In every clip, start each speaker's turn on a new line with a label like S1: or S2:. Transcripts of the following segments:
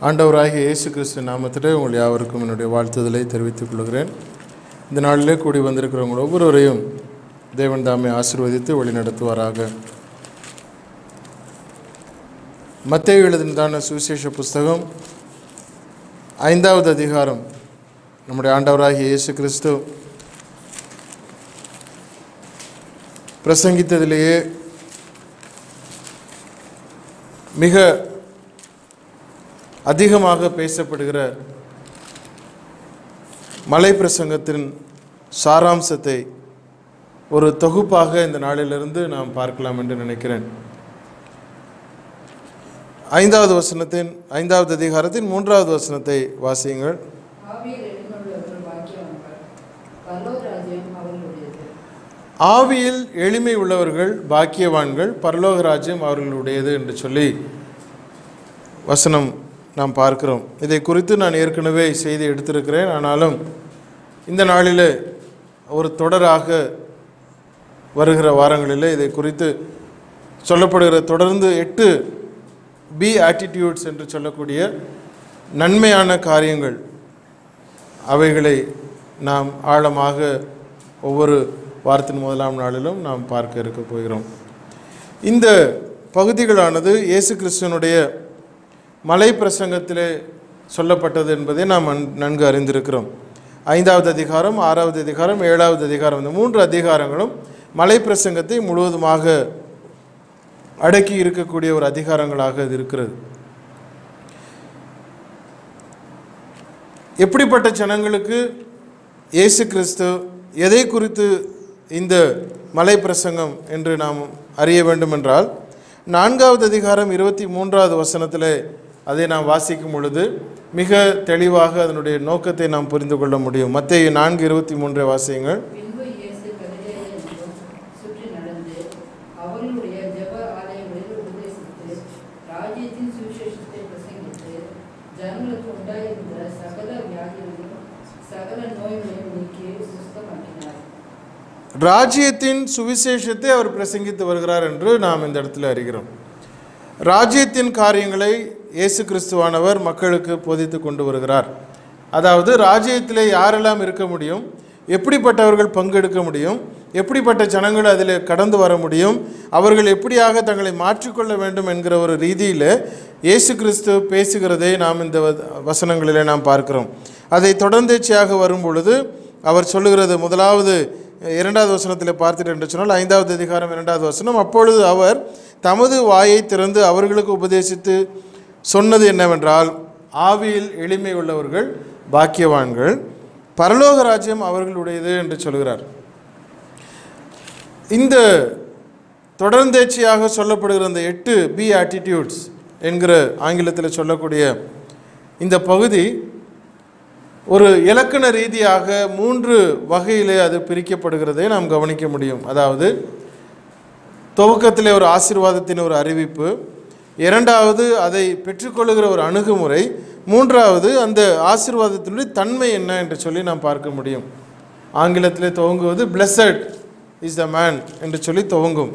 S1: ஆண்டவராகிய இயேசு கிறிஸ்து நாமத்திலே உங்கள் யாவருக்கும் என்னுடைய வாழ்த்துதலை தெரிவித்துக் கொள்கிறேன் இந்த நாளிலே கூடி வந்திருக்கிறவங்க ஒவ்வொருவரையும் தேவன் தாமே ஆசீர்வதித்து வழிநடத்துவாராக மத்தேயு எழுதினதான சுவிசேஷ புஸ்தகம் ஐந்தாவது அதிகாரம் நம்முடைய ஆண்டவராகிய இயேசு கிறிஸ்து பிரசங்கித்ததிலேயே மிக அதிகமாக பேசப்படுகிற மலை பிரசங்கத்தின் சாராம்சத்தை ஒரு தொகுப்பாக இந்த நாளிலிருந்து நாம் பார்க்கலாம் என்று நினைக்கிறேன் ஐந்தாவது வசனத்தின் ஐந்தாவது அதிகாரத்தின் மூன்றாவது வசனத்தை வாசியுங்கள்
S2: ஆவியில் எழுந்துள்ளவர்கள் பாக்கியவான்கள் பரலோகராஜ்யம் அவர்களுடையது
S1: ஆவியில் எளிமை உள்ளவர்கள் பாக்கியவான்கள் பரலோக ராஜ்யம் அவர்களுடையது என்று சொல்லி வசனம் நாம் பார்க்கிறோம் இதை குறித்து நான் ஏற்கனவே செய்தி எடுத்திருக்கிறேன் ஆனாலும் இந்த நாளில் ஒரு தொடராக வருகிற வாரங்களில் இதை குறித்து சொல்லப்படுகிற தொடர்ந்து எட்டு பி ஆட்டிடியூட்ஸ் என்று சொல்லக்கூடிய நன்மையான காரியங்கள் அவைகளை நாம் ஆழமாக ஒவ்வொரு வாரத்தின் முதலாம் நாளிலும் நாம் பார்க்க இருக்க போகிறோம் இந்த பகுதிகளானது இயேசு கிறிஸ்துவனுடைய மலை பிரசங்கத்திலே சொல்லப்பட்டது என்பதை நாம் நன்- நன்கு அறிந்திருக்கிறோம் ஐந்தாவது அதிகாரம் ஆறாவது அதிகாரம் ஏழாவது அதிகாரம் இந்த மூன்று அதிகாரங்களும் மலை பிரசங்கத்தை முழுவதுமாக அடக்கி இருக்கக்கூடிய ஒரு அதிகாரங்களாக இது இருக்கிறது எப்படிப்பட்ட ஜனங்களுக்கு இயேசு கிறிஸ்து எதை குறித்து இந்த மலை பிரசங்கம் என்று நாம் அறிய வேண்டுமென்றால் நான்காவது அதிகாரம் இருபத்தி மூன்றாவது வசனத்தில் அதை நாம் வாசிக்கும் பொழுது மிக தெளிவாக அதனுடைய நோக்கத்தை நாம் புரிந்து கொள்ள முடியும் மத்திய நான்கு இருபத்தி மூன்றை வாசியுங்கள்
S2: பின்பு இயேசு கலிலேயா எங்கும் சுற்றி நடந்து அவர்களுடைய ஜெப ஆலயங்களில் உபதேசித்து ராஜ்யத்தின் சுவிசேஷத்தை பிரசங்கித்து ஜனங்களுக்கு உண்டாயிருந்த சகல வியாதிகளையும் சகல நோய்களையும் நீக்கி சுஸ்தமாக்கினார்
S1: ராஜ்யத்தின் சுவிசேஷத்தை அவர் பிரசங்கித்து வருகிறார் என்று நாம் இந்த இடத்துல அறிகிறோம் ராஜ்யத்தின் காரியங்களை இயேசு கிறிஸ்துவானவர் மக்களுக்கு போதித்து கொண்டு வருகிறார் அதாவது ராஜ்யத்திலே யாரெல்லாம் இருக்க முடியும் எப்படிப்பட்டவர்கள் பங்கெடுக்க முடியும் எப்படிப்பட்ட ஜனங்கள் அதில் கடந்து வர முடியும் அவர்கள் எப்படியாக தங்களை மாற்றிக்கொள்ள வேண்டும் என்கிற ஒரு ரீதியில் இயேசு கிறிஸ்து பேசுகிறதை நாம் இந்த வ- வசனங்களிலே நாம் பார்க்கிறோம் அதை தொடர்ந்தேச்சியாக வரும் பொழுது அவர் சொல்லுகிறது முதலாவது இரண்டாவது வசனத்தில் பார்த்துட்டு என்று சொன்னால் ஐந்தாவது அதிகாரம் இரண்டாவது வசனம் அப்பொழுது அவர் தமது வாயை திறந்து அவர்களுக்கு உபதேசித்து சொன்னது என்னவென்றால் ஆவியில் எளிமை உள்ளவர்கள் பாக்கியவான்கள் பரலோக ராஜ்யம் அவர்களுடையது என்று சொல்கிறார் இந்த தொடர்ந்தேச்சியாக சொல்லப்படுகிற இந்த எட்டு பி ஆட்டிடியூட்ஸ் என்கிற ஆங்கிலத்தில் சொல்லக்கூடிய இந்த பகுதி ஒரு இலக்கண ரீதியாக மூன்று வகையிலே அது பிரிக்கப்படுகிறதை நாம் கவனிக்க முடியும் அதாவது துவக்கத்திலே ஒரு ஆசீர்வாதத்தின் ஒரு அறிவிப்பு இரண்டாவது அதை பெற்றுக்கொள்ளுகிற ஒரு அணுகுமுறை மூன்றாவது அந்த ஆசீர்வாதத்தினுடைய தன்மை என்ன என்று சொல்லி நாம் பார்க்க முடியும் ஆங்கிலத்திலே துவங்குவது blessed இஸ் த மேன் என்று சொல்லி துவங்கும்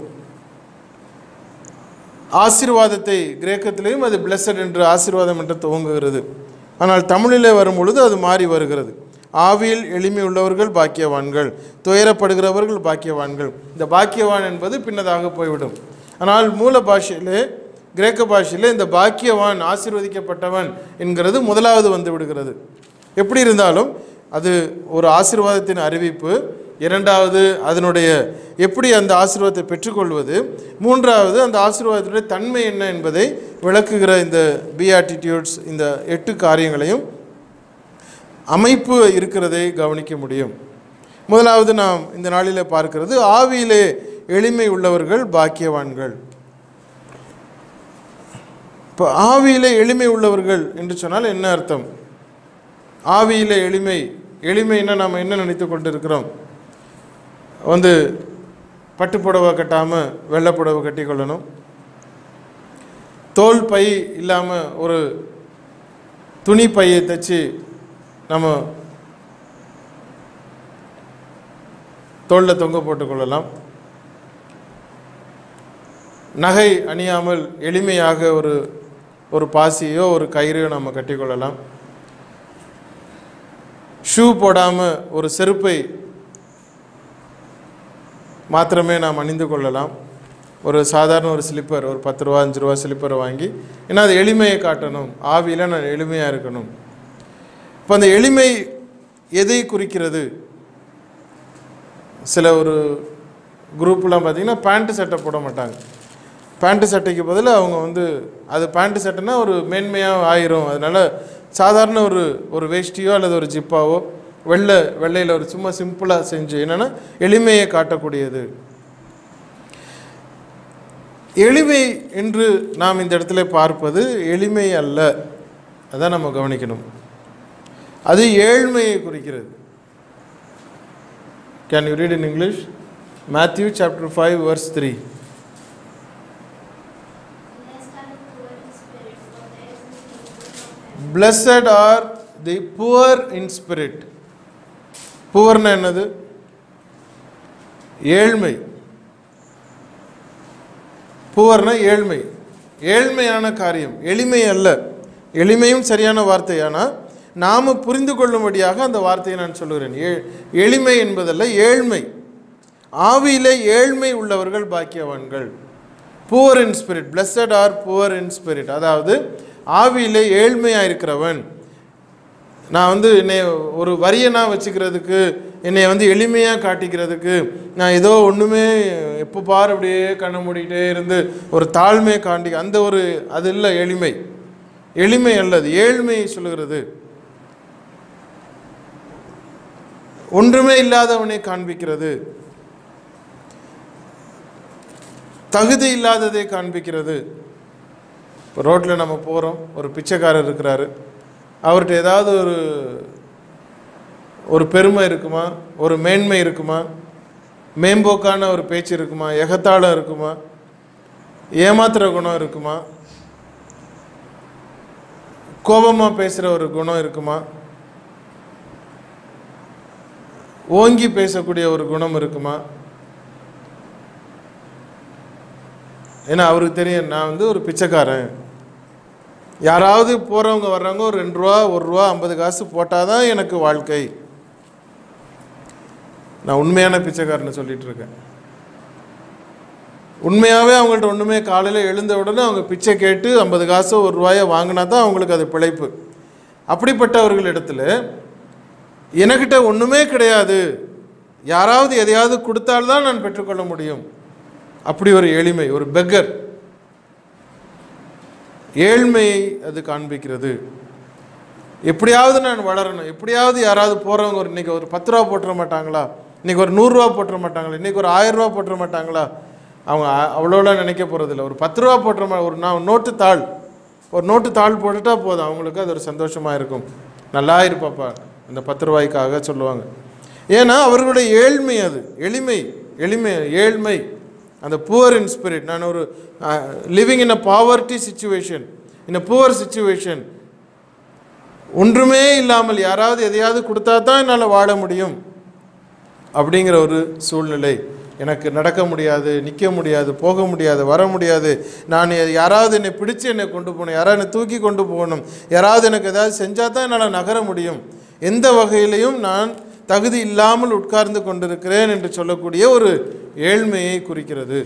S1: ஆசீர்வாதத்தை கிரேக்கத்திலேயும் அது blessed என்று ஆசீர்வாதம் என்று துவங்குகிறது ஆனால் தமிழிலே வரும் பொழுது அது மாறி வருகிறது ஆவியில் எளிமை உள்ளவர்கள் பாக்கியவான்கள் துயரப்படுகிறவர்கள் பாக்கியவான்கள் இந்த பாக்கியவான் என்பது பின்னதாக போய்விடும் ஆனால் மூல பாஷையிலே கிரேக்க பாஷையிலே இந்த பாக்கியவான் ஆசீர்வதிக்கப்பட்டவன் என்கிறது முதலாவது வந்து விடுகிறது எப்படி இருந்தாலும் அது ஒரு ஆசீர்வாதத்தின் அறிவிப்பு இரண்டாவது அதனுடைய எப்படி அந்த ஆசீர்வாதத்தை பெற்றுக்கொள்வது மூன்றாவது அந்த ஆசீர்வாதத்தினுடைய தன்மை என்ன என்பதை விளக்குகிற இந்த பிஆட்டிடியூட்ஸ் இந்த எட்டு காரியங்களையும் அமைப்பு இருக்கிறதை கவனிக்க முடியும் முதலாவது நாம் இந்த நாளில் பார்க்கிறது ஆவியிலே எளிமை உள்ளவர்கள் பாக்கியவான்கள் இப்போ ஆவியிலே எளிமை உள்ளவர்கள் என்று சொன்னால் என்ன அர்த்தம் ஆவியிலே எளிமை எளிமைன்னா நாம் என்ன நினைத்து கொண்டிருக்கிறோம் வந்து பட்டு புடவை கட்டாமல் வெள்ளை புடவை கட்டி கொள்ளணும் தோல் பை இல்லாமல் ஒரு துணி பையை தைச்சு நம்ம தோளில் தொங்க போட்டுக்கொள்ளலாம் நகை அணியாமல் எளிமையாக ஒரு ஒரு பாசியோ ஒரு கயிறையோ நம்ம கட்டிக்கொள்ளலாம் ஷூ போடாமல் ஒரு செருப்பை மாத்திரமே நாம் அணிந்து கொள்ளலாம் ஒரு சாதாரண ஒரு ஸ்லிப்பர் ஒரு பத்து ரூபா அஞ்சு ரூபா ஸ்லிப்பரை வாங்கி ஏன்னா அது எளிமையை காட்டணும் ஆவியில் நான் எளிமையாக இருக்கணும் இப்போ அந்த எளிமை எதை குறிக்கிறது சில ஒரு குரூப்லாம் பார்த்தீங்கன்னா பேண்ட்டு சட்டை போட மாட்டாங்க பேண்ட்டு சட்டைக்கு பதில் அவங்க வந்து அது பேண்ட்டு சட்டைனா ஒரு மேன்மையாக ஆயிரும் அதனால சாதாரண ஒரு ஒரு வேஷ்டியோ அல்லது ஒரு ஜிப்பாவோ வெள்ளை வெள்ளையில் ஒரு சும்மா சிம்பிளாக செஞ்சு என்னென்னா எளிமையை காட்டக்கூடியது எளிமை என்று நாம் இந்த இடத்துல பார்ப்பது எளிமை அல்ல அதான் நம்ம கவனிக்கணும் அது ஏழ்மையை குறிக்கிறது can you read in English Matthew chapter five verse three
S3: Blessed are the poor in spirit, for theirs is the kingdom of heaven.
S1: Blessed are the புவர்னா என்னது ஏழ்மை புவர்னா ஏழ்மை ஏழ்மையான காரியம் எளிமை அல்ல எளிமையும் சரியான வார்த்தை ஆனால் நாம் புரிந்து கொள்ளும்படியாக அந்த வார்த்தையை நான் சொல்லுகிறேன் ஏ எளிமை என்பதல்ல ஏழ்மை ஆவியிலே ஏழ்மை உள்ளவர்கள் பாக்கியவான்கள் poor in spirit blessed are poor in spirit அதாவது ஆவியிலே ஏழ்மையாக இருக்கிறவன் நான் வந்து என்னை ஒரு வரியனாக வச்சுக்கிறதுக்கு என்னை வந்து எளிமையாக காட்டிக்கிறதுக்கு நான் ஏதோ ஒன்றுமே எப்போ பார் அப்படியே கண்ணை மூடிக்கிட்டே இருந்து ஒரு தாழ்மையை காண்டி அந்த ஒரு அது இல்லை எளிமை எளிமை அல்லது ஏழ்மையை சொல்லுகிறது ஒன்றுமே இல்லாதவனை காண்பிக்கிறது தகுதி இல்லாததை காண்பிக்கிறது இப்போ ரோட்டில் நம்ம போகிறோம் ஒரு பிச்சைக்காரர் இருக்கிறாரு அவர்கிட்ட ஏதாவது ஒரு ஒரு பெருமை இருக்குமா ஒரு மேன்மை இருக்குமா மேம்போக்கான ஒரு பேச்சு இருக்குமா எகத்தாளம் இருக்குமா ஏமாத்துற குணம் இருக்குமா கோபமாக பேசுகிற ஒரு குணம் இருக்குமா ஓங்கி பேசக்கூடிய ஒரு குணம் இருக்குமா ஏன்னா அவருக்கு தெரியும் நான் வந்து ஒரு பிச்சைக்காரன் யாராவது போகிறவங்க வர்றவங்க ஒரு ரெண்டு ரூபா ஒரு ரூபா ஐம்பது காசு போட்டால் தான் எனக்கு வாழ்க்கை நான் உண்மையான பிச்சைக்காரன்னு சொல்லிட்டு இருக்கேன் உண்மையாகவே அவங்கள்ட்ட ஒன்றுமே காலையில் எழுந்த உடனே அவங்க பிச்சை கேட்டு ஐம்பது காசு ஒரு ரூபாயை வாங்கினா தான் அவங்களுக்கு அது பிழைப்பு அப்படிப்பட்டவர்கள் இடத்துல எனக்கிட்ட ஒன்றுமே கிடையாது யாராவது எதையாவது கொடுத்தால்தான் நான் பெற்றுக்கொள்ள முடியும் அப்படி ஒரு எளிமை ஒரு பெக்கர் ஏழ்மையை அது காண்பிக்கிறது எப்படியாவது நான் வளரணும் எப்படியாவது யாராவது போகிறவங்க ஒரு இன்னைக்கு ஒரு பத்து ரூபா போட்டுற மாட்டாங்களா இன்னைக்கு ஒரு நூறுரூவா போட்டுற மாட்டாங்களா இன்னைக்கு ஒரு ஆயிரம் ரூபா போட்டுற மாட்டாங்களா அவங்க அ- அவ்வளோலாம் நினைக்க போகிறதில்ல ஒரு பத்து ரூபா போட்டுற மா ஒரு நான் நோட்டு தாள் ஒரு நோட்டு தாள் போட்டுட்டா போதும் அவங்களுக்கு அது ஒரு சந்தோஷமாக இருக்கும் நல்லா இருப்பாப்பா அந்த பத்து ரூபாய்க்காக சொல்லுவாங்க ஏன்னா அவர்களுடைய ஏழ்மை அது எளிமை எளிமை ஏழ்மை அந்த புவர் இன் ஸ்பிரிட் நான் ஒரு living in a poverty situation in a poor situation ஒன்றுமே இல்லாமல் யாராவது எதையாவது கொடுத்தா தான் என்னால் வாழ முடியும் அப்படிங்கிற ஒரு சூழ்நிலை எனக்கு நடக்க முடியாது நிற்க முடியாது போக முடியாது வர முடியாது நான் யாராவது என்னை பிடிச்சு என்னை கொண்டு போகணும் யாராவது என்னை தூக்கி கொண்டு போகணும் யாராவது எனக்கு ஏதாவது செஞ்சால் தான் என்னால் நகர முடியும் எந்த வகையிலையும் நான் தகுதி இல்லாமல் உட்கார்ந்து கொண்டிருக்கிறேன் என்று சொல்லக்கூடிய ஒரு ஏழ்மையை குறிக்கிறது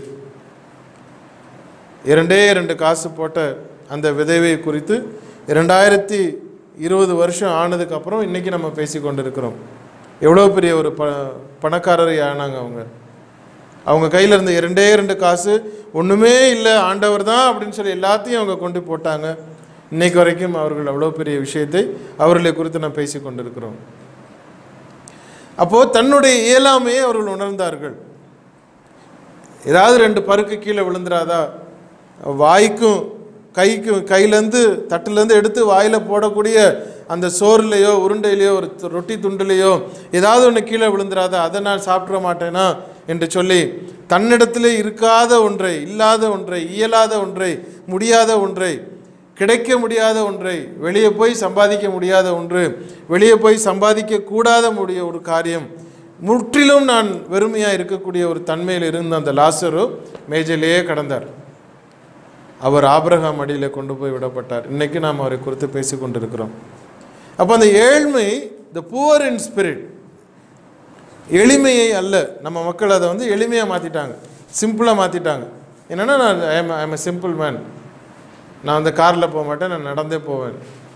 S1: இரண்டே இரண்டு காசு போட்ட அந்த விதைவை குறித்து இரண்டாயிரத்தி இருபது வருஷம் ஆனதுக்கு அப்புறம் இன்னைக்கு நம்ம பேசி கொண்டிருக்கிறோம் எவ்வளோ பெரிய ஒரு ப பணக்காரரை ஆனாங்க அவங்க அவங்க கையில் இருந்த இரண்டே இரண்டு காசு ஒன்றுமே இல்லை ஆண்டவர் தான் அப்படின்னு சொல்லி எல்லாத்தையும் அவங்க கொண்டு போட்டாங்க இன்னைக்கு வரைக்கும் அவர்கள் அவ்வளோ பெரிய விஷயத்தை அவர்களை குறித்து நான் பேசி கொண்டிருக்கிறோம் அப்போது தன்னுடைய இயலாமையை அவர்கள் உணர்ந்தார்கள் ஏதாவது ரெண்டு பருக்கு கீழே விழுந்துராதா வாய்க்கும் கைக்கும் கையிலேருந்து தட்டுலேருந்து எடுத்து வாயில் போடக்கூடிய அந்த சோறுலையோ உருண்டையிலையோ ஒரு து- ரொட்டி துண்டுலையோ ஏதாவது ஒன்று கீழே விழுந்துராதா அதை நான் சாப்பிட மாட்டேனா என்று சொல்லி தன்னிடத்திலே இருக்காத ஒன்றை இல்லாத ஒன்றை இயலாத ஒன்றை முடியாத ஒன்றை கிடைக்க முடியாத ஒன்றை வெளியே போய் சம்பாதிக்க முடியாத ஒன்று வெளியே போய் சம்பாதிக்க கூடாத முடிய ஒரு காரியம் முற்றிலும் நான் வெறுமையாக இருக்கக்கூடிய ஒரு தன்மையில் இருந்த அந்த லாசரு மேஜையிலேயே கடந்தார் அவர் ஆபிரகாம் அடியில் கொண்டு போய் விடப்பட்டார் இன்னைக்கு நாம் அவரை குறித்து பேசி கொண்டிருக்கிறோம் அப்போ அந்த ஏழ்மை த புவர் இன் ஸ்பிரிட் எளிமையை அல்ல நம்ம மக்கள் அதை வந்து எளிமையாக மாற்றிட்டாங்க சிம்பிளாக மாற்றிட்டாங்க என்னென்னா நான் I'm I'm a simple man நான் அந்த காரில் போக மாட்டேன் நான் நடந்தே போவேன்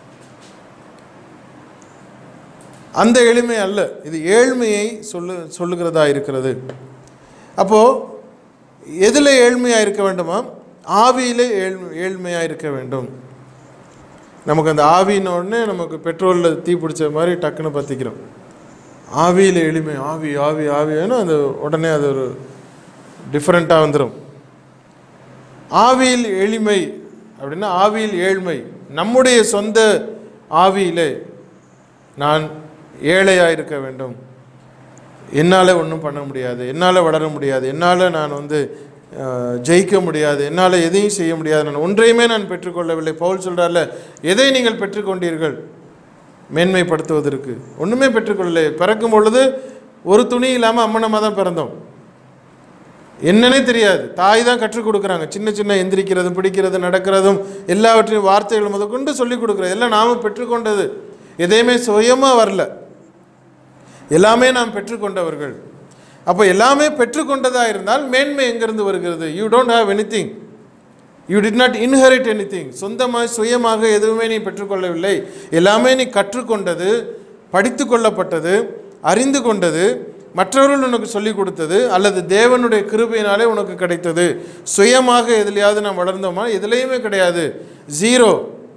S1: அந்த எளிமை அல்ல இது ஏழ்மையை சொல்லு சொல்லுகிறதா இருக்கிறது அப்போது எதில் ஏழ்மையாக இருக்க வேண்டுமா ஆவியிலே ஏழ்மை ஏழ்மையாக இருக்க வேண்டும் நமக்கு அந்த ஆவின உடனே நமக்கு பெட்ரோலில் தீ பிடிச்ச மாதிரி டக்குன்னு பற்றிக்கிறோம் ஆவியில் எளிமை ஆவி ஆவி ஆவின்னு அது உடனே அது ஒரு டிஃப்ரெண்ட்டாக வந்துடும் ஆவியில் எளிமை அப்படின்னா ஆவியில் ஏழ்மை நம்முடைய சொந்த ஆவியிலே நான் ஏழையாக இருக்க வேண்டும் என்னால் ஒன்றும் பண்ண முடியாது என்னால் வளர முடியாது என்னால் நான் வந்து அஹ், ஜெயிக்க முடியாது என்னால் எதையும் செய்ய முடியாது நான் ஒன்றையுமே நான் பெற்றுக்கொள்ளவில்லை பவுல் சொல்கிறார்ல எதை நீங்கள் பெற்றுக்கொண்டீர்கள் மேன்மைப்படுத்துவதற்கு ஒன்றுமே பெற்றுக்கொள்ளலை பிறக்கும் பொழுது ஒரு துணி இல்லாமல் அம்மனமாக தான் பிறந்தோம் என்னன்னே தெரியாது தாய் தான் கற்றுக் கொடுக்குறாங்க சின்ன சின்ன எந்திரிக்கிறதும் பிடிக்கிறது நடக்கிறதும் எல்லாவற்றையும் வார்த்தைகள் முதற்கொண்டு சொல்லிக் கொடுக்குறது எல்லாம் நாம பெற்றுக்கொண்டது எதையுமே சுயமாக வரல எல்லாமே நாம் பெற்றுக்கொண்டவர்கள் அப்போ எல்லாமே பெற்றுக்கொண்டதாக இருந்தால் மேன்மை எங்கிருந்து வருகிறது you don't have anything you did not inherit anything சொந்தமாக சுயமாக எதுவுமே நீ பெற்றுக்கொள்ளவில்லை எல்லாமே நீ கற்றுக்கொண்டது படித்து கொள்ளப்பட்டது அறிந்து கொண்டது மற்றவர்கள் உனக்கு சொல்லிக் கொடுத்தது அல்லது தேவனுடைய கிருபையினாலே உனக்கு கிடைத்தது சுயமாக எதுலையாவது நாம் வளர்ந்தோமா எதுலேயுமே கிடையாது ஜீரோ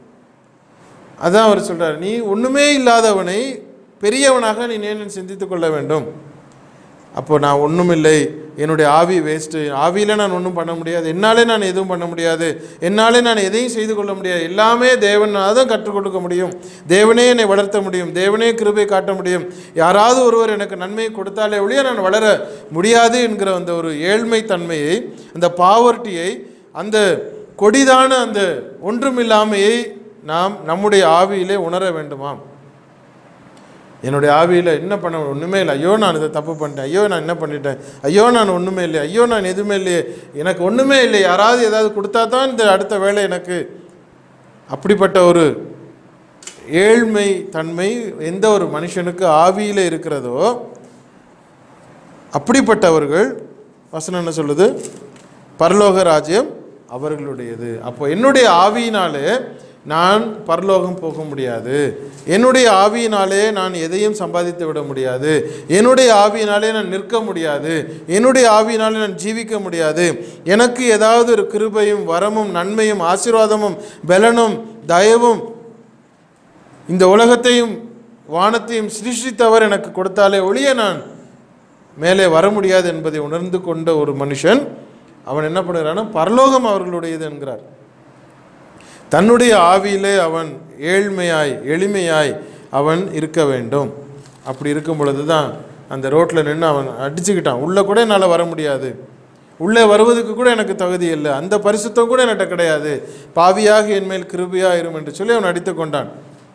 S1: அதான் அவர் சொல்றார் நீ ஒன்றுமே இல்லாதவனை பெரியவனாக நீ நேரில் சிந்தித்துக் கொள்ள வேண்டும் அப்போ நான் ஒன்றுமில்லை என்னுடைய ஆவி வேஸ்ட்டு ஆவியில் நான் ஒன்றும் பண்ண முடியாது என்னாலே நான் எதுவும் பண்ண முடியாது என்னாலே நான் எதையும் செய்து கொள்ள முடியாது எல்லாமே தேவன் தான் கற்றுக் கொடுக்க முடியும் தேவனே என்னை வளர்த்த முடியும் தேவனே கிருபை காட்ட முடியும் யாராவது ஒருவர் எனக்கு நன்மையை கொடுத்தாலே ஒழிய நான் வளர முடியாது என்கிற அந்த ஒரு ஏழ்மை தன்மையை அந்த பாவர்ட்டியை அந்த கொடிதான அந்த ஒன்றுமில்லாமையை நாம் நம்முடைய ஆவியிலே உணர வேண்டுமாம் என்னுடைய ஆவியில் என்ன பண்ண ஒன்றுமே இல்லை ஐயோ நான் இதை தப்பு பண்ணிட்டேன் ஐயோ நான் என்ன பண்ணிட்டேன் ஐயோ நான் ஒன்றுமே இல்லை ஐயோ நான் எதுவுமே இல்லையே எனக்கு ஒன்றுமே இல்லை யாராவது ஏதாவது கொடுத்தா தான் இந்த அடுத்த வேலை எனக்கு அப்படிப்பட்ட ஒரு ஏழ்மை தன்மை எந்த ஒரு மனுஷனுக்கு ஆவியில் இருக்கிறதோ அப்படிப்பட்டவர்கள் வசனம் என்ன சொல்லுது பரலோக ராஜ்யம் அவர்களுடையது அப்போ என்னுடைய ஆவியினாலே நான் பரலோகம் போக முடியாது என்னுடைய ஆவியினாலே நான் எதையும் சம்பாதித்து விட முடியாது என்னுடைய ஆவியினாலே நான் நிற்க முடியாது என்னுடைய ஆவியினாலே நான் ஜீவிக்க முடியாது எனக்கு ஏதாவது ஒரு கிருபையும் வரமும் நன்மையும் ஆசீர்வாதமும் பலனும் தயவும் இந்த உலகத்தையும் வானத்தையும் சிருஷ்டித்தவர் எனக்கு கொடுத்தாலே ஒழிய நான் மேலே வர முடியாது என்பதை உணர்ந்து கொண்ட ஒரு மனுஷன் அவன் என்ன பண்ணுகிறான்னா பரலோகம் அவர்களுடையது என்கிறார் தன்னுடைய ஆவியிலே அவன் ஏழ்மையாய் எளிமையாய் அவன் இருக்க வேண்டும் அப்படி இருக்கும் பொழுது தான் அந்த ரோட்டில் நின்று அவன் அடிச்சுக்கிட்டான் உள்ளே கூட என்னால் வர முடியாது உள்ளே வருவதற்கு கூட எனக்கு தகுதி இல்லை அந்த பரிசுத்தம் கூட என்கிட்ட கிடையாது பாவியாக என்மேல் கிருபியாக இரும் என்று சொல்லி அவன் அடித்து கொண்டான்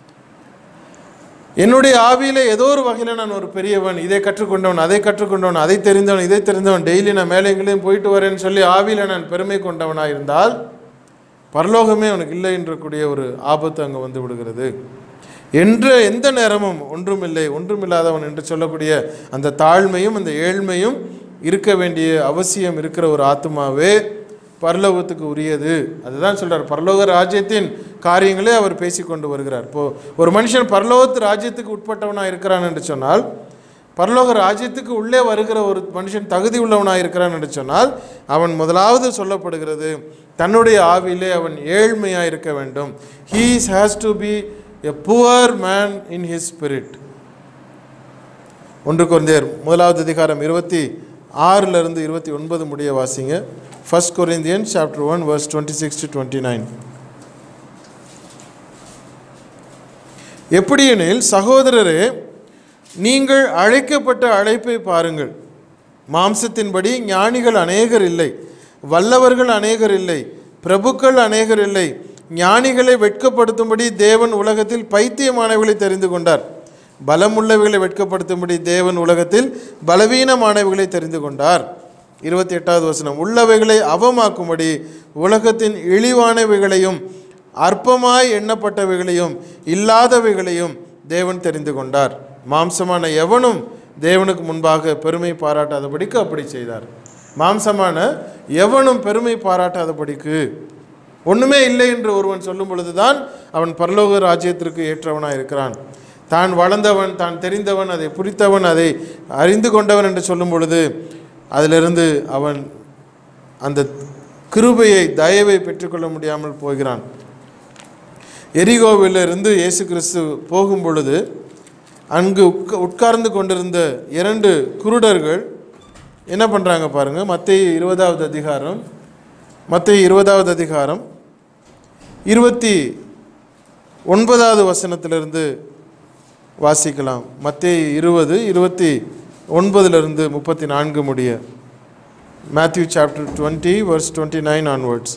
S1: என்னுடைய ஆவியில் ஏதோ ஒரு வகையில் நான் ஒரு பெரியவன் இதை கற்றுக்கொண்டவன் அதை கற்றுக்கொண்டவன் அதை தெரிந்தவன் இதை தெரிந்தவன் டெய்லி நான் மேலே எங்கேயும் போயிட்டு வரேன்னு சொல்லி ஆவியில் நான் பெருமை கொண்டவனாக இருந்தால் பரலோகமே அவனுக்கு இல்லை என்றக்கூடிய ஒரு ஆபத்து அங்கே வந்து விடுகிறது என்று எந்த நேரமும் ஒன்றுமில்லை ஒன்றுமில்லாதவன் என்று சொல்லக்கூடிய அந்த தாழ்மையும் அந்த ஏழ்மையும் இருக்க வேண்டிய அவசியம் இருக்கிற ஒரு ஆத்மாவே பரலோகத்துக்கு உரியது அதுதான் சொல்றார் பரலோக ராஜ்யத்தின் காரியங்களே அவர் பேசி கொண்டு வருகிறார் இப்போ ஒரு மனுஷன் பரலோகத்து ராஜ்யத்துக்கு உட்பட்டவனாக இருக்கிறான் என்று சொன்னால் பரலோக ராஜ்யத்துக்கு உள்ளே வருகிற ஒரு மனுஷன் தகுதி உள்ளவனாக இருக்கிறான் என்று சொன்னால் அவன் முதலாவது சொல்லப்படுகிறது தன்னுடைய ஆவியிலே அவன் ஏழ்மையாக இருக்க வேண்டும் he's has to be a poor man in his spirit ஒன்று குழந்தையர் முதலாவது அதிகாரம் இருபத்தி ஆறிலிருந்து இருபத்தி ஒன்பது முடிய வாசிங்க first Corinthian chapter one verse twenty six to twenty nine எப்படியெனில் சகோதரரே நீங்கள் அழைக்கப்பட்ட அழைப்பை பாருங்கள் மாம்சத்தின்படி ஞானிகள் அநேகர் இல்லை வல்லவர்கள் அநேகர் இல்லை பிரபுக்கள் அநேகர் இல்லை ஞானிகளை வெட்கப்படுத்தும்படி தேவன் உலகத்தில் பைத்தியமானவர்களை தெரிந்து கொண்டார் பலமுள்ளவைகளை வெட்கப்படுத்தும்படி தேவன் உலகத்தில் பலவீனமானவைகளை தெரிந்து கொண்டார் இருபத்தி எட்டாவது வசனம் உள்ளவைகளை அவமாக்கும்படி உலகத்தின் இழிவானவைகளையும் அற்பமாய் எண்ணப்பட்டவைகளையும் இல்லாதவைகளையும் தேவன் தெரிந்து கொண்டார் மாம்சமான எவனும் தேவனுக்கு முன்பாக பெருமை பாராட்டாதபடிக்கு அப்படி செய்தார் மாம்சமான எவனும் பெருமை பாராட்டாதபடிக்கு ஒண்ணுமே இல்லை என்று ஒருவன் சொல்லும் பொழுதுதான் அவன் பரலோக ராஜ்யத்திற்கு ஏற்றவனாய் இருக்கிறான் தான் வளர்ந்தவன் தான் தெரிந்தவன் அதை புரித்தவன் அதை அறிந்து கொண்டவன் என்று சொல்லும் பொழுது அதிலிருந்து அவன் அந்த கிருபையை தயவை பெற்றுக்கொள்ள முடியாமல் போகிறான் எரிகோவிலிருந்து இயேசு கிறிஸ்து போகும் பொழுது அங்கு உட்க உட்கார்ந்து கொண்டிருந்த இரண்டு குருடர்கள் என்ன பண்ணுறாங்க பாருங்கள் மத்திய இருபதாவது அதிகாரம் மத்திய இருபதாவது அதிகாரம் இருபத்தி ஒன்பதாவது வசனத்திலிருந்து வாசிக்கலாம் மத்திய இருபது இருபத்தி ஒன்பதிலிருந்து முப்பத்தி நான்கு முடிய Matthew chapter twenty verse twenty nine onwards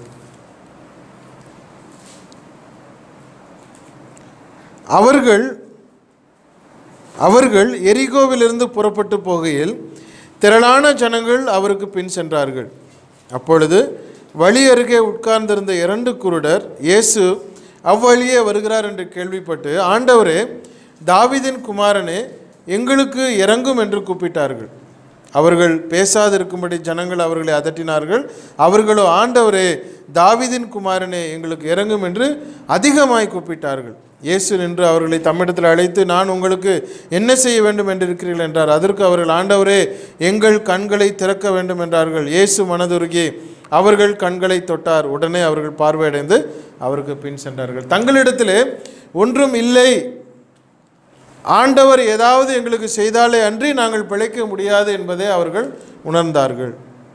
S1: அவர்கள் அவர்கள் எரிகோவிலிருந்து புறப்பட்டு போகையில் திரளான ஜனங்கள் அவருக்கு பின் சென்றார்கள் அப்பொழுது வழி அருகே உட்கார்ந்திருந்த இரண்டு குருடர் இயேசு அவ்வழியே வருகிறார் என்று கேள்விப்பட்டு ஆண்டவரே தாவீதின் குமாரனே எங்களுக்கு இறங்கும் என்று கூப்பிட்டார்கள் அவர்கள் பேசாதிருக்கும்படி ஜனங்கள் அவர்களை அதட்டினார்கள் அவர்களோ ஆண்டவரே தாவீதின் குமாரனே எங்களுக்கு இறங்கும் என்று அதிகமாய் கூப்பிட்டார்கள் இயேசு நின்று அவர்களை தம்மிடத்தில் அழைத்து நான் உங்களுக்கு என்ன செய்ய வேண்டும் என்று இருக்கிறீர்கள் என்றார் அதற்கு அவர்கள் ஆண்டவரே எங்கள் கண்களை திறக்க வேண்டும் என்றார்கள் இயேசு மனதுருகி அவர்கள் கண்களை தொட்டார் உடனே அவர்கள் பார்வையடைந்து அவருக்கு பின் சென்றார்கள் தங்களிடத்திலே ஒன்றும் இல்லை ஆண்டவர் ஏதாவது எங்களுக்கு செய்தாலே அன்றி நாங்கள் பிழைக்க முடியாது என்பதை அவர்கள் உணர்ந்தார்கள்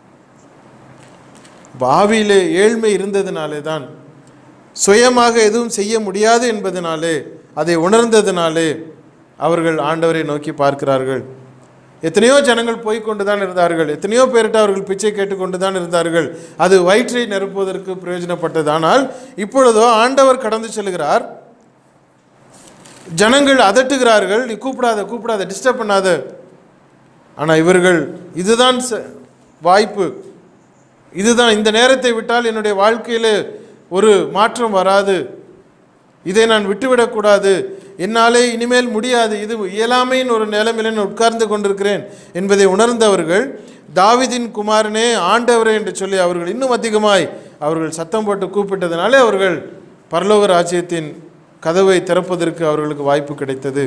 S1: பாவியிலே ஏழ்மை இருந்ததினாலே தான் சுயமாக எதுவும் செய்ய முடியாது என்பதனாலே அதை உணர்ந்ததினாலே அவர்கள் ஆண்டவரை நோக்கி பார்க்கிறார்கள் எத்தனையோ ஜனங்கள் போய் கொண்டு தான் இருந்தார்கள் எத்தனையோ பேர்கிட்ட அவர்கள் பிச்சை கேட்டுக்கொண்டு தான் இருந்தார்கள் அது வயிற்றை நிரப்புவதற்கு பிரயோஜனப்பட்டது ஆனால் இப்பொழுதோ ஆண்டவர் கடந்து செல்கிறார் ஜனங்கள் அதட்டுகிறார்கள் நீ கூப்பிடாத கூப்பிடாத டிஸ்டர்ப் பண்ணாத ஆனால் இவர்கள் இதுதான் ச- வாய்ப்பு இதுதான் இந்த நேரத்தை விட்டால் என்னுடைய வாழ்க்கையில் ஒரு மாற்றம் வராது இதை நான் விட்டுவிடக்கூடாது என்னாலே இனிமேல் முடியாது இது இயலாமையின் ஒரு நிலைமையில நான் உட்கார்ந்து கொண்டிருக்கிறேன் என்பதை உணர்ந்தவர்கள் தாவீதின் குமாரனே ஆண்டவரே என்று சொல்லி அவர்கள் இன்னும் அதிகமாய் அவர்கள் சத்தம் போட்டு கூப்பிட்டதினாலே அவர்கள் பரலோக ராஜ்யத்தின் கதவை திறப்பதற்கு அவர்களுக்கு வாய்ப்பு கிடைத்தது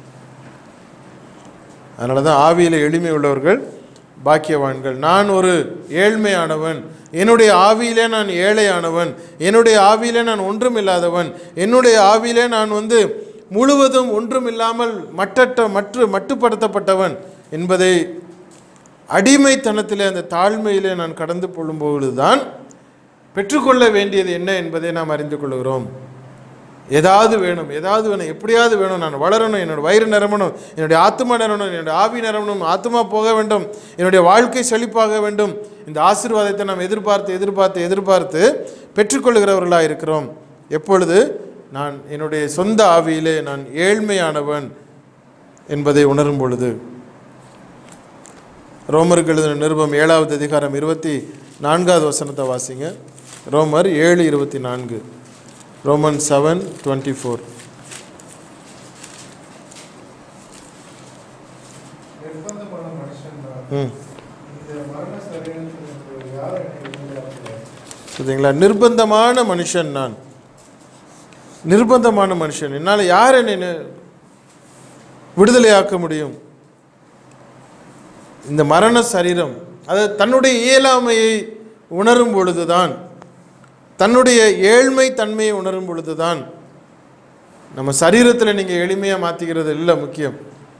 S1: அதனால தான் ஆவியில் எளிமை உள்ளவர்கள் பாக்கியவான்கள் நான் ஒரு ஏழ்மையானவன் என்னுடைய ஆவியிலே நான் ஏழையானவன் என்னுடைய ஆவியிலே நான் ஒன்றுமில்லாதவன் என்னுடைய ஆவியிலே நான் வந்து முழுவதும் ஒன்றுமில்லாமல் மட்டற்ற மற்ற மட்டுப்படுத்தப்பட்டவன் என்பதை அடிமைத்தனத்திலே அந்த தாழ்மையிலே நான் கடந்து கொள்ளும்பொழுது தான் பெற்றுக்கொள்ள வேண்டியது என்ன என்பதை நாம் அறிந்து கொள்கிறோம் ஏதாவது வேணும் ஏதாவது வேணும் எப்படியாவது வேணும் நான் வளரணும் என்னோட வயிறு நிரம்பணும் என்னுடைய ஆத்மா நிரம்பணும் என்னுடைய ஆவி நிரம்பணும் ஆத்மா போக வேண்டும் என்னுடைய வாழ்க்கை செழிப்பாக வேண்டும் இந்த ஆசீர்வாதத்தை நாம் எதிர்பார்த்து எதிர்பார்த்து எதிர்பார்த்து பெற்றுக்கொள்கிறவர்களாக இருக்கிறோம் எப்பொழுது நான் என்னுடைய சொந்த ஆவியிலே நான் ஏழ்மையானவன் என்பதை உணரும் பொழுது ரோமருக்கு எழுதின நிருபம் ஏழாவது அதிகாரம் இருபத்தி நான்காவது வசனத்தை வாசிங்க ரோமர் ஏழு இருபத்தி நான்கு ரோமன் செவன் டுவெண்ட்டி ஃபோர்
S3: நிர்பந்தமான மனுஷன் தான்
S1: ம்
S3: இந்த மரண சரீரத்தில் யார் என்னை விடுதலையாக்குவார்?
S1: சரிங்களா நிர்பந்தமான மனுஷன் நான் நிர்பந்தமான மனுஷன் என்னால் யார் என்னை நி- விடுதலையாக்க முடியும் இந்த மரண சரீரம் அது தன்னுடைய இயலாமையை உணரும் பொழுதுதான் தன்னுடைய ஏழ்மை தன்மையை உணரும் பொழுதுதான் நம்ம சரீரத்தில் நீங்கள் எளிமையாக மாற்றிக்கிறது இல்லை முக்கியம்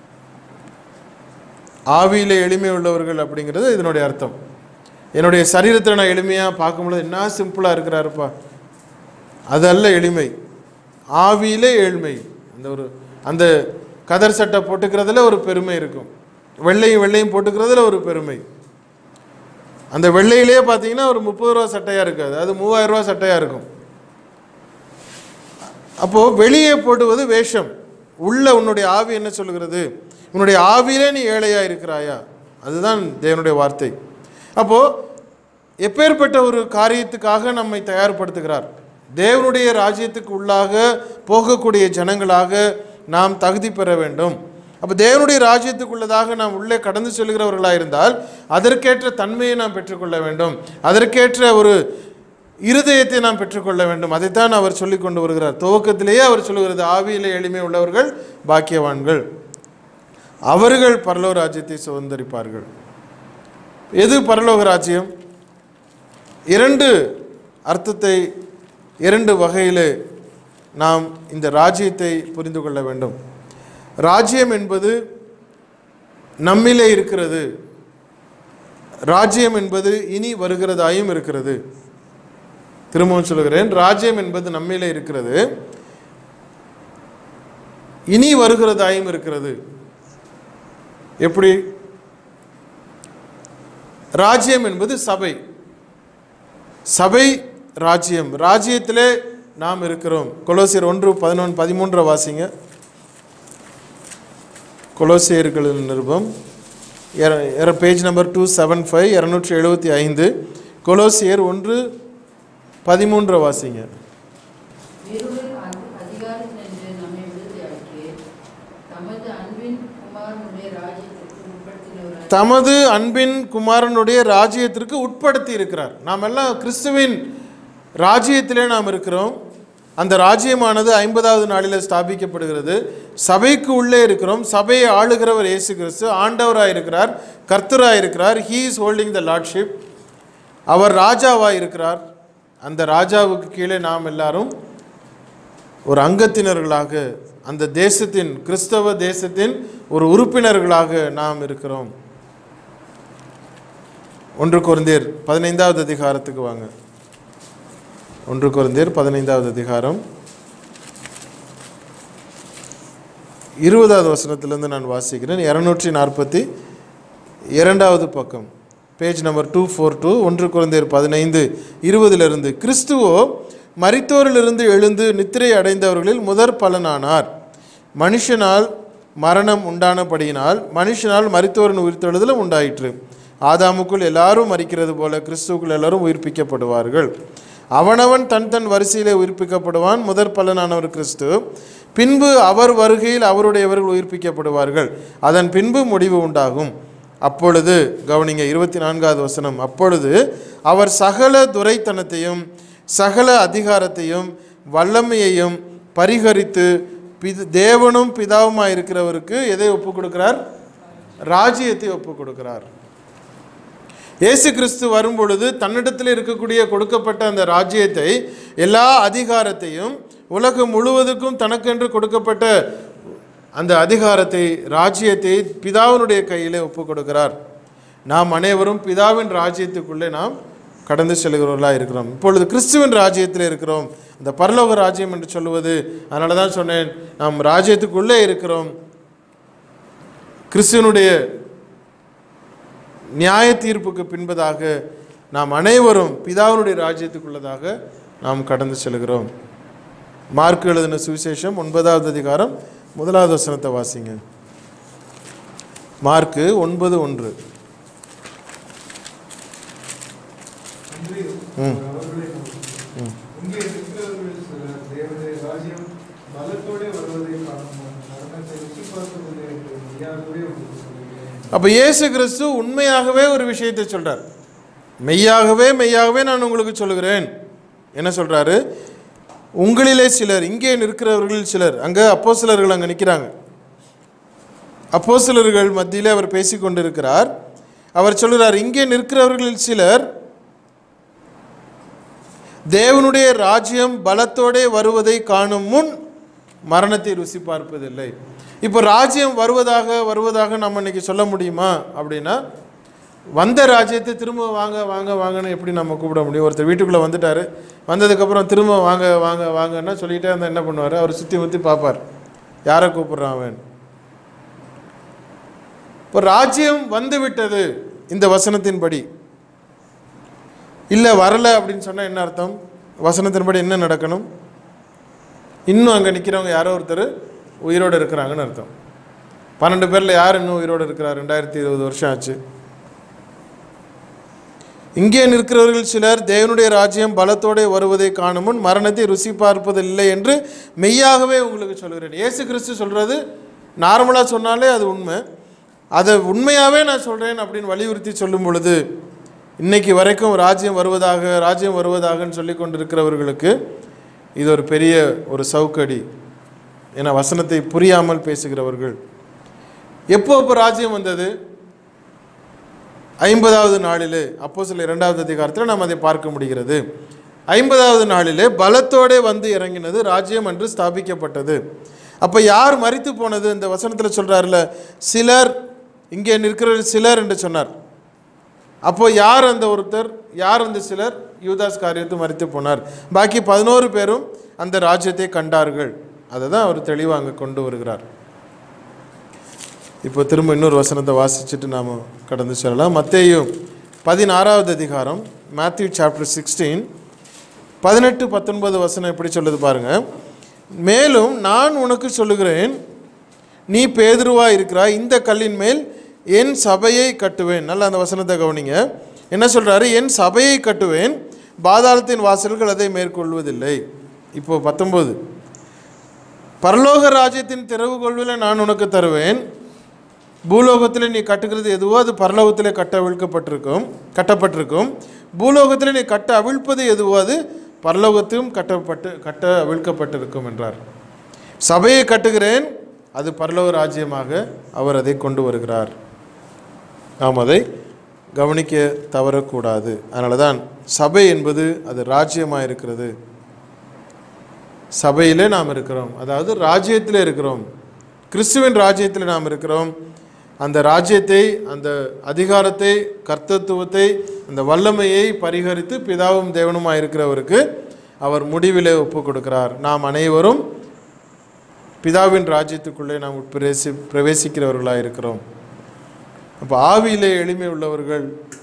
S1: ஆவியில் எளிமை உள்ளவர்கள் அப்படிங்கிறது இதனுடைய அர்த்தம் என்னுடைய சரீரத்தில் நான் எளிமையாக பார்க்கும்பொழுது என்ன சிம்பிளாக இருக்கிறாருப்பா அது அல்ல எளிமை ஆவியிலே ஏழ்மை அந்த ஒரு அந்த கதர் சட்டை போட்டுக்கிறதுல ஒரு பெருமை இருக்கும் வெள்ளையும் வெள்ளையும் போட்டுக்கிறதுல ஒரு பெருமை அந்த வெள்ளையிலேயே பார்த்தீங்கன்னா ஒரு முப்பது ரூபா சட்டையாக இருக்காது அது மூவாயிரம் ரூபா சட்டையாக இருக்கும் அப்போது வெளியே போடுவது வேஷம் உள்ள உன்னுடைய ஆவி என்ன சொல்லுகிறது உன்னுடைய ஆவியிலே நீ ஏழையாக இருக்கிறாயா அதுதான் தேவனுடைய வார்த்தை அப்போது எப்பேற்பட்ட ஒரு காரியத்துக்காக நம்மை தயார்படுத்துகிறார் தேவனுடைய ராஜ்யத்துக்கு உள்ளாக போகக்கூடிய ஜனங்களாக நாம் தகுதி பெற வேண்டும் அப்போ தேவனுடைய ராஜ்யத்துக்குள்ளதாக நாம் உள்ளே கடந்து செல்கிறவர்களாக இருந்தால் அதற்கேற்ற தன்மையை நாம் பெற்றுக்கொள்ள வேண்டும் அதற்கேற்ற ஒரு இருதயத்தை நாம் பெற்றுக்கொள்ள வேண்டும் அதைத்தான் அவர் சொல்லிக் கொண்டு வருகிறார் துவக்கத்திலேயே அவர் சொல்லுகிறது ஆவியிலே எளிமை உள்ளவர்கள் பாக்கியவான்கள் அவர்கள் பரலோக ராஜ்யத்தை சுதந்திரிப்பார்கள் எது பரலோக ராஜ்யம் இரண்டு அர்த்தத்தை இரண்டு வகையில் நாம் இந்த ராஜ்யத்தை புரிந்து கொள்ள வேண்டும் ராஜ்யம் என்பது நம்மிலே இருக்கிறது ராஜ்யம் என்பது இனி வருகிறதாயும் இருக்கிறது திரும்பவும் சொல்கிறேன் ராஜ்யம் என்பது நம்மிலே இருக்கிறது இனி வருகிறதாயும் இருக்கிறது எப்படி ராஜ்யம் என்பது சபை சபை ராஜ்யம் ராஜ்யத்திலே நாம் இருக்கிறோம் கொலோசியர் ஒன்று பதினொன்று பதிமூன்று வாசிங்க கொலோசியர்களின் நிருபம் page number two seven five இரநூற்றி எழுபத்தி ஐந்து கொலோசியர் ஒன்று பதிமூன்று வாசிங்க
S2: இருளின் அதி- அதிகாரத்தினின்று நம்மை விடுதலையாக்கி தமது அன்பின் குமாரனுடைய ராஜ்யத்திற்கு உட்படுத்தினவராய்
S1: தமது அன்பின் குமாரனுடைய ராஜ்யத்திற்கு உட்படுத்தி இருக்கிறார் நாம் எல்லாம் கிறிஸ்துவின் ராஜ்யத்திலே நாம் இருக்கிறோம் அந்த ராஜ்யமானது ஐம்பதாவது நாளில் ஸ்தாபிக்கப்படுகிறது சபைக்கு உள்ளே இருக்கிறோம் சபையை ஆளுகிறவர் இயேசு கிறிஸ்து ஆண்டவராக இருக்கிறார் கர்த்தராக இருக்கிறார் he is holding the lordship அவர் ராஜாவாக இருக்கிறார் அந்த ராஜாவுக்கு கீழே நாம் எல்லாரும் ஒரு அங்கத்தினர்களாக அந்த தேசத்தின் கிறிஸ்தவ தேசத்தின் ஒரு உறுப்பினர்களாக நாம் இருக்கிறோம் ஒன்று குருந்தேர் பதினைந்தாவது அதிகாரத்துக்கு வாங்க ஒன்று குருந்தேர் பதினைந்தாவது அதிகாரம் இருபதாவது வசனத்திலிருந்து நான் வாசிக்கிறேன் இரநூற்றி நாற்பத்தி இரண்டாவது பக்கம் page number two four two ஒன்று குழந்தையர் பதினைந்து இருபதிலிருந்து கிறிஸ்துவோ மரித்தோரிலிருந்து எழுந்து நித்திரை அடைந்தவர்களில் முதற் பலனானார் மனுஷனால் மரணம் உண்டானபடியினால் மனுஷனால் மரித்தோரின் உயிர்த்தெழுதலும் உண்டாயிற்று ஆதாமுக்குள் எல்லாரும் மரிக்கிறது போல கிறிஸ்துவுக்குள் எல்லாரும் உயிர்ப்பிக்கப்படுவார்கள் அவனவன் தன் தன் வரிசையிலே உயிர்ப்பிக்கப்படுவான் முதற் பலனானவர் கிறிஸ்து பின்பு அவர் வருகையில் அவருடையவர்கள் உயிர்ப்பிக்கப்படுவார்கள் அதன் பின்பு முடிவு உண்டாகும் அப்பொழுது கவனிங்க இருபத்தி நான்காவது வசனம் அப்பொழுது அவர் சகல துரைத்தனத்தையும் சகல அதிகாரத்தையும் வல்லமையையும் பரிகரித்து பிது தேவனும் பிதாவுமாய் இருக்கிறவருக்கு எதை ஒப்பு கொடுக்கிறார் ராஜ்யத்தை ஒப்பு கொடுக்கிறார் இயேசு கிறிஸ்து வரும்பொழுது தன்னிடத்தில் இருக்கக்கூடிய கொடுக்கப்பட்ட அந்த ராஜ்யத்தை எல்லா அதிகாரத்தையும் உலகம் முழுவதுக்கும் தனக்கென்று கொடுக்கப்பட்ட அந்த அதிகாரத்தை ராஜ்யத்தை பிதாவினுடைய கையிலே ஒப்பு கொடுக்கிறார் நாம் அனைவரும் பிதாவின் ராஜ்யத்துக்குள்ளே நாம் கடந்து செல்கிறவர்களாக இருக்கிறோம் இப்பொழுது கிறிஸ்துவின் ராஜ்யத்தில் இருக்கிறோம் அந்த பரலோக ராஜ்யம் என்று சொல்லுவது அதனால தான் சொன்னேன் நாம் ராஜ்யத்துக்குள்ளே இருக்கிறோம் கிறிஸ்துவனுடைய நியாய தீர்ப்புக்கு பின்பதாக நாம் அனைவரும் பிதாவினுடைய ராஜ்யத்துக்குள்ளதாக நாம் கடந்து செல்கிறோம் மார்க் எழுதின சுவிசேஷம் ஒன்பதாவது அதிகாரம் முதலாவது வசனத்தை வாசிங்க மார்க்கு ஒன்பது ஒன்று
S4: அன்றியும்
S1: ம்.
S4: அவர் அவர்களை நோக்கி,
S1: ம்.
S4: இங்கே இருக்கிறவர்கள் சிலர் தேவனுடைய ராஜ்யம் பலத்தோடே வருவதை காணும் மரணத்தை ருசி பார்ப்பதில்லை என்று மெய்யாகவே உங்களுக்கு சொல்கிறேன்
S1: அப்போ இயேசு கிறிஸ்து உண்மையாகவே ஒரு விஷயத்தை சொல்றார் மெய்யாகவே மெய்யாகவே நான் உங்களுக்கு சொல்லுகிறேன் என்ன சொல்றாரு உங்களிலே சிலர் இங்கே நிற்கிறவர்கள் சிலர் அங்கே அப்போ சிலர்கள் அங்கே நிற்கிறாங்க அப்போ சிலர்கள் மத்தியிலே அவர் பேசிக்கொண்டிருக்கிறார் அவர் சொல்கிறார் இங்கே நிற்கிறவர்களில் சிலர் தேவனுடைய ராஜ்யம் பலத்தோடே வருவதை காணும் முன் மரணத்தை ருசி பார்ப்பதில்லை இப்போ ராஜ்யம் வருவதாக வருவதாக நம்ம இன்னைக்கு சொல்ல முடியுமா அப்படின்னா வந்த ராஜ்யத்தை திரும்ப வாங்க வாங்க வாங்கன்னு எப்படி நம்ம கூப்பிட முடியும் ஒருத்தர் வீட்டுக்குள்ளே வந்துட்டார் வந்ததுக்கப்புறம் திரும்ப வாங்க வாங்க வாங்கன்னா சொல்லிகிட்டே இருந்தால் என்ன பண்ணுவார் அவர் சுற்றி முற்றி பார்ப்பார் யாரை கூப்பிட்றான் அவன் இப்போ ராஜ்யம் வந்து விட்டது இந்த வசனத்தின்படி இல்லை வரலை அப்படின்னு சொன்னால் என்ன அர்த்தம் வசனத்தின்படி என்ன நடக்கணும் இன்னும் அங்கே நிற்கிறவங்க யாரோ ஒருத்தர் உயிரோடு இருக்கிறாங்கன்னு அர்த்தம் பன்னெண்டு பேரில் யார் இன்னும் உயிரோடு இருக்கிறார் ரெண்டாயிரத்தி இருபது வருஷம் ஆச்சு இங்கே நிற்கிறவர்கள் சிலர் தேவனுடைய ராஜ்யம் பலத்தோടെ வருவதை காணும் முன் மரணத்தை ருசி பார்ப்பதில்லை என்று மெய்யாகவே உங்களுக்கு சொல்கிறேன் இயேசு கிறிஸ்து சொல்கிறது நார்மலாக சொன்னாலே அது உண்மை அதை உண்மையாகவே நான் சொல்கிறேன் அப்படின்னு வலியுறுத்தி சொல்லும் பொழுது இன்னைக்கு வரைக்கும் ராஜ்யம் வருவதாக ராஜ்யம் வருவதாகன்னு சொல்லி கொண்டிருக்கிறவர்களுக்கு இது ஒரு பெரிய ஒரு சவுக்கடி என வசனத்தை புரியாமல் பேசுகிறவர்கள் எப்போ இப்போ ராஜ்யம் வந்தது ஐம்பதாவது நாளிலே அப்போ சில இரண்டாவது அதிகாரத்தில் நாம் அதை பார்க்க முடிகிறது ஐம்பதாவது நாளிலே பலத்தோடே வந்து இறங்கினது ராஜ்யம் என்று ஸ்தாபிக்கப்பட்டது அப்போ யார் மரித்து போனது இந்த வசனத்தில் சொல்கிறார்ல சிலர் இங்கே நிற்கிற சிலர் என்று சொன்னார் அப்போ யார் அந்த ஒருத்தர் யார் அந்த சிலர் யூதாஸ் காரியத்தை மறித்து போனார் பாக்கி பதினோரு பேரும் அந்த ராஜ்யத்தை கண்டார்கள் அதை தான் அவர் தெளிவாக அங்கே கொண்டு வருகிறார் இப்போ திரும்ப இன்னொரு வசனத்தை வாசிச்சுட்டு நாம் கடந்து செல்லலாம் மத்தேயு பதினாறாவது அதிகாரம் மேத்யூ சாப்டர் சிக்ஸ்டீன் பதினெட்டு பத்தொன்பது வசனம் எப்படி சொல்லுது பாருங்க மேலும் நான் உனக்கு சொல்லுகிறேன் நீ பேதுருவா இருக்கிறாய் இந்த கல்லின் மேல் என் சபையை கட்டுவேன் நல்ல அந்த வசனத்தை கவனிங்க என்ன சொல்றாரு என் சபையை கட்டுவேன் பாதாளத்தின் வாசல்கள் அதை மேற்கொள்வதில்லை இப்போ பத்தொன்பது பரலோக ராஜ்யத்தின் திறவுகொள்வில் நான் உனக்கு தருவேன் பூலோகத்தில் நீ கட்டுகிறது எதுவோ அது பரலோகத்திலே கட்ட அவிழ்க்கப்பட்டிருக்கும் கட்டப்பட்டிருக்கும் பூலோகத்தில் நீ கட்ட அவிழ்ப்பது எதுவோ அது பரலோகத்திலும் கட்டப்பட்டு கட்ட அவிழ்க்கப்பட்டிருக்கும் என்றார் சபையை கட்டுகிறேன் அது பரலோக ராஜ்யமாக அவர் அதை கொண்டு வருகிறார் நாம் அதை கவனிக்க தவறக்கூடாது அதனால தான் சபை என்பது அது ராஜ்யமாக இருக்கிறது சபையிலே நாம் இருக்கிறோம் அதாவது ராஜ்யத்தில் இருக்கிறோம் கிறிஸ்துவின் ராஜ்யத்தில் நாம் இருக்கிறோம் அந்த ராஜ்யத்தை அந்த அதிகாரத்தை கர்த்தத்துவத்தை அந்த வல்லமையை பரிகரித்து பிதாவும் தேவனுமாக இருக்கிறவருக்கு அவர் முடிவிலே ஒப்பு கொடுக்கிறார் நாம் அனைவரும் பிதாவின் ராஜ்யத்துக்குள்ளே நாம் பிரவேசி பிரவேசிக்கிறவர்களாக இருக்கிறோம் அப்போ ஆவியிலே எளிமை உள்ளவர்கள்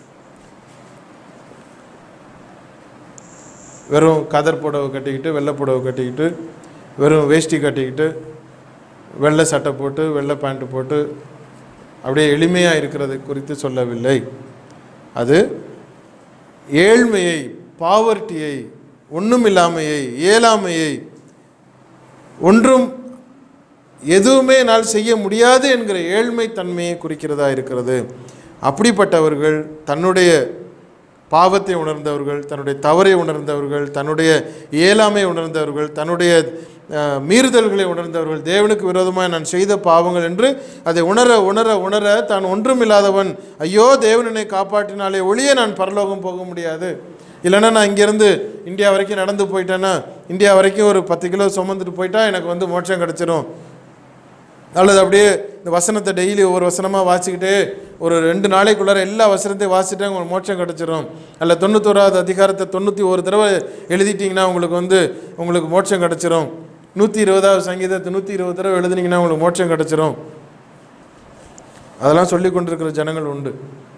S1: வெறும் கதர் புடவை கட்டிக்கிட்டு வெள்ளை புடவை கட்டிக்கிட்டு வெறும் வேஷ்டி கட்டிக்கிட்டு வெள்ளை சட்டை போட்டு வெள்ளை பேண்ட்டு போட்டு அப்படியே எளிமையாக இருக்கிறது குறித்து சொல்லவில்லை அது ஏழ்மையை பாவர்ட்டியை ஒன்றுமில்லாமையை இயலாமையை ஒன்றும் எதுவுமே என்னால் செய்ய முடியாது என்கிற ஏழ்மை தன்மையை குறிக்கிறதா இருக்கிறது அப்படிப்பட்டவர்கள் தன்னுடைய பாவத்தை உணர்ந்தவர்கள் தன்னுடைய தவறை உணர்ந்தவர்கள் தன்னுடைய இயலாமை உணர்ந்தவர்கள் தன்னுடைய அஹ், மீறுதல்களை உணர்ந்தவர்கள் தேவனுக்கு விரோதமாக நான் செய்த பாவங்கள் என்று அதை உணர உணர உணர தான் ஒன்றுமில்லாதவன் ஐயோ தேவன் என்னை காப்பாற்றினாலே ஒளிய நான் பரலோகம் போக முடியாது இல்லைன்னா நான் இங்கேருந்து இந்தியா வரைக்கும் நடந்து போயிட்டேன்னா இந்தியா வரைக்கும் ஒரு பத்து கிலோ சுமந்துட்டு போயிட்டா எனக்கு வந்து மோட்சம் கிடச்சிரும் அல்லது அப்படியே இந்த வசனத்தை டெய்லி ஒவ்வொரு வசனமாக வாசிக்கிட்டே ஒரு ரெண்டு நாளைக்குள்ளார எல்லா வசனத்தையும் வாசிட்டா உங்களுக்கு மோட்சம் கிடச்சிரும் அல்ல தொண்ணூத்தோராவது அதிகாரத்தை தொண்ணூற்றி ஒரு தடவை எழுதிட்டிங்கன்னா உங்களுக்கு வந்து உங்களுக்கு மோட்சம் கிடச்சிரும் நூற்றி இருபதாவது சங்கீதத்தை நூற்றி இருபது தடவை எழுதுனீங்கன்னா உங்களுக்கு மோட்சம் கிடச்சிரும் அதெல்லாம் சொல்லி கொண்டிருக்கிற ஜனங்கள் உண்டு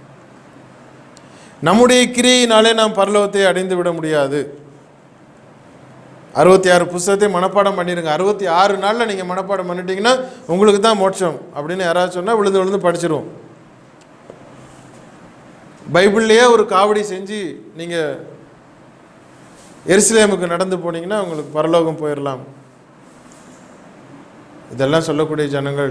S1: நம்முடைய கிரியையினாலே நாம் பரலோகத்தை அடைந்து விட முடியாது அறுபத்தி ஆறு புஸ்தகத்தை மனப்பாடம் பண்ணிடுங்க அறுபத்தி ஆறு நாளில் நீங்கள் மனப்பாடம் பண்ணிட்டீங்கன்னா உங்களுக்கு தான் மோட்சம் அப்படின்னு யாராவது சொன்னால் விழுந்து விழுந்து படிச்சிருவோம் பைபிள்லேயே ஒரு காவடி செஞ்சு நீங்கள் எருசலேமுக்கு நடந்து போனீங்கன்னா உங்களுக்கு பரலோகம் போயிடலாம் இதெல்லாம் சொல்லக்கூடிய ஜனங்கள்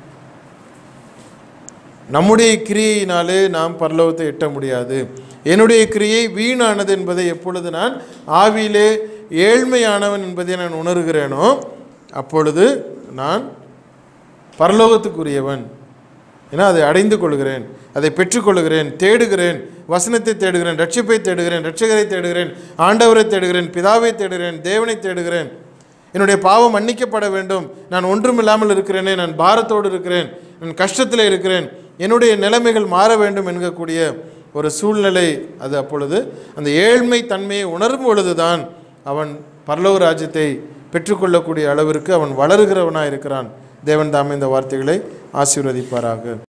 S1: நம்முடைய கிரியையினாலே நாம் பரலோகத்தை எட்ட முடியாது என்னுடைய கிரியை வீணானது என்பதை எப்பொழுது நான் ஆவியிலே ஏழ்மையானவன் என்பதை நான் உணர்கிறேனோ அப்பொழுது நான் பரலோகத்துக்குரியவன் ஏன்னா அதை அடைந்து கொள்கிறேன் அதை பெற்றுக்கொள்கிறேன் தேடுகிறேன் வசனத்தை தேடுகிறேன் ரட்சிப்பை தேடுகிறேன் ரட்சகரை தேடுகிறேன் ஆண்டவரை தேடுகிறேன் பிதாவை தேடுகிறேன் தேவனை தேடுகிறேன் என்னுடைய பாவம் மன்னிக்கப்பட வேண்டும் நான் ஒன்றுமில்லாமல் இருக்கிறேனே நான் பாரத்தோடு இருக்கிறேன் நான் கஷ்டத்தில் இருக்கிறேன் என்னுடைய நிலைமைகள் மாற வேண்டும் என்கக்கூடிய ஒரு சூழ்நிலை அது அப்பொழுது அந்த ஏழ்மை தன்மையை உணரும் பொழுதுதான் அவன் பரலோக ராஜ்யத்தை பெற்றுக்கொள்ளக்கூடிய அளவிற்கு அவன் வளருகிறவனாக இருக்கிறான் தேவன் தாமே இந்த வார்த்தைகளை ஆசீர்வதிப்பாராக